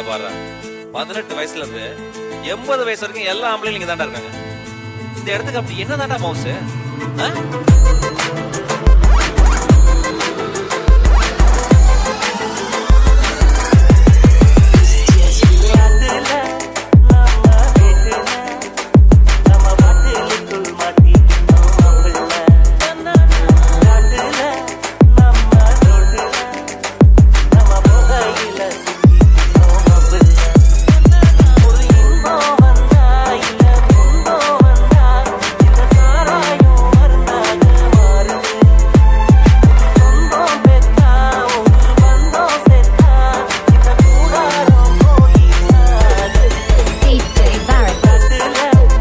இங்க பாரு பதினெட்டு வயசுல இருந்து எண்பது வயசு வரைக்கும் எல்லா ஆம்பளையும் இங்க தாண்டா இருக்காங்க இந்த இடத்துக்கு அப்படி என்ன தாண்டா மவுஸ் DJ Varren.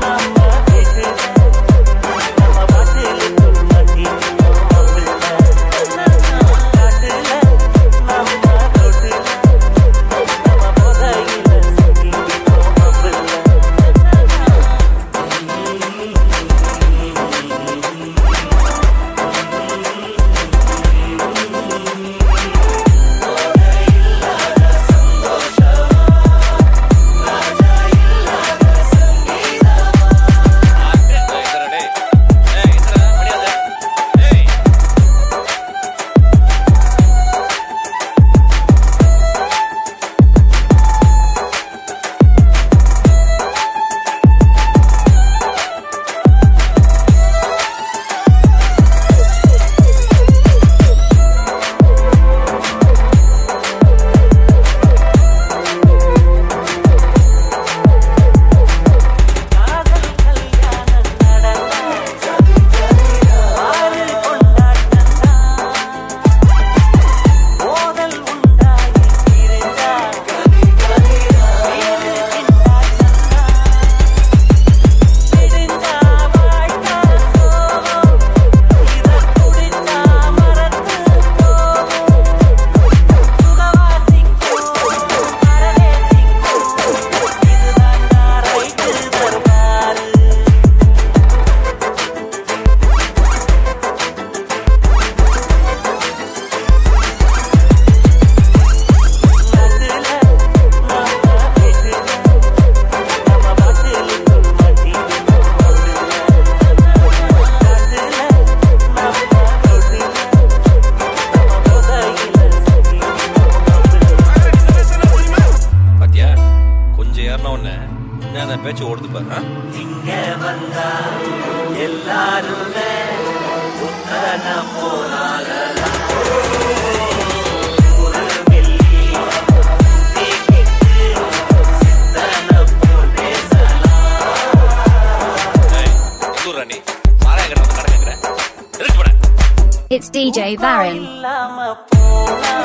பாத்தியா கொஞ்சம் ஏறின உடனே என்ன பேச்சு ஓடுது பாரு ஆ? ஏய், எங்க ஊர்ரா நீ? சாராயம் கடை வந்து கடை கேக்குற? எதுக்கு போற? It's DJ Varren. இல்லாம போனா